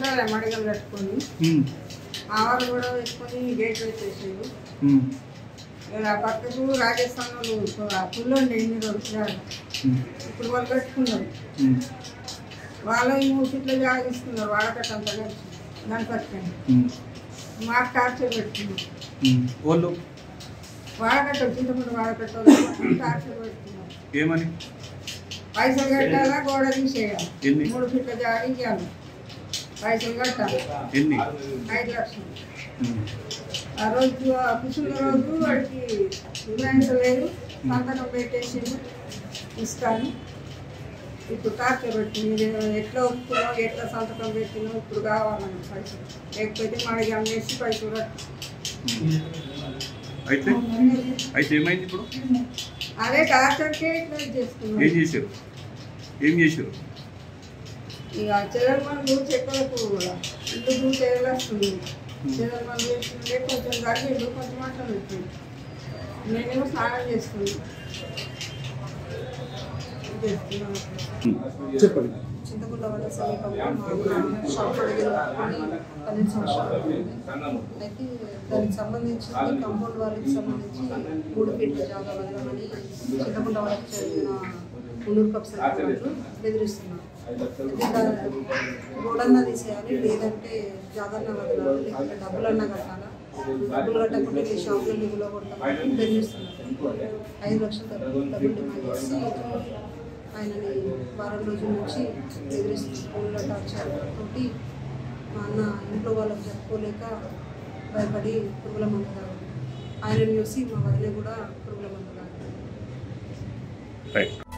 సంవత్సరాలు మడిగలు కట్టుకొని ఉమ్, ఆవాలు కూడా వేసుకొని గేట్ వేసేసారు ఉమ్, ఇక ఆ పక్కకు రాజస్థాన్ వాళ్ళు పుల్లండి ఎన్ని రోజులు ఉమ్, ఇప్పుడు వాళ్ళు కట్టుకున్నారు ఉమ్, వాళ్ళు ఈ మూడు సీట్లు జాగిస్తున్నారు వాడకట్టంతా కలిసి దాని పట్టుకొని ఉమ్, మాకు టార్చర్ పెట్టుకున్నారు ఉమ్. వాళ్ళు వాడకట్ట చింతకుంట వాడకట్ట టార్చర్ పెట్టుకున్నారు ఏమని పైసలు కట్టాలా గోడ తీసేయాలి ఎన్ని మూడు ఫీట్ల జాగించాలి పైసలు కట్టాలి ఎన్ని ఐదు లక్షలు ఉమ్, ఆ రోజు ఆ పుసుల రోజు వాడికి లేదు సంతకం పెట్టేసిండు ఇస్తాను ఇప్పుడు టార్చర్ పెట్టి మీరు ఎట్లా ఒప్పుకున్నావు ఎట్లా సంతకం పెట్టినావు ఇప్పుడు కావాలన్న పైసలు లేకపోతే మనకి అమ్మేసి పైసలు కట్టు ఉమ్. అయితే అయితే ఏమైంది ఇప్పుడు అదే టార్చర్కే ఇట్లా ఏం చేసుకున్నాం చేశారు ఏం చేశారు ఇక చెదల మందు చెక్కలకు కూడా ఇల్లు చెదలు వస్తుంది చెదల మందు వేస్తుంటే కొంచెం తగ్గిండు కొంచెం అట్లా పెట్టిండు నేనేమో స్నానం చేస్తున్నాను చేస్తున్నాను చెప్పండి చింతకుంట వల్ల సమీపంలో మా షాప్ అడిగిన పన్నెండు సంవత్సరాలు అవుతుంది. అయితే దానికి సంబంధించి కాంపౌండ్ వాళ్ళకి సంబంధించి మూడు ఫీట్ల జాగా వెళ్ళమని చింతకుంట వాళ్ళకి చెందిన మున్నూరు కప్స్ వాళ్ళు బెదిరిస్తున్నారు అయితే రోడన్నా తీసేయాలి లేదంటే జాగన్న వదలాలి లేకపోతే డబ్బులన్నా కట్టాలా డబ్బులు కట్టకుంటే మీ షాప్లో నిధులో కొడతామని బెదిరిస్తున్నారు ఐదు లక్షలు డబ్బులు డబ్బులు డిమాండ్ చేసి ఆయనని వారం రోజుల నుంచి బెదిరిస్తున్నారు టార్చర్ తోటి మా అన్న ఇంట్లో వాళ్ళకి చెప్పుకోలేక భయపడి పురుగుల మందు తాగాడు ఆయనను చూసి మా వదిన కూడా పురుగుల మందు తాగాడు రైట్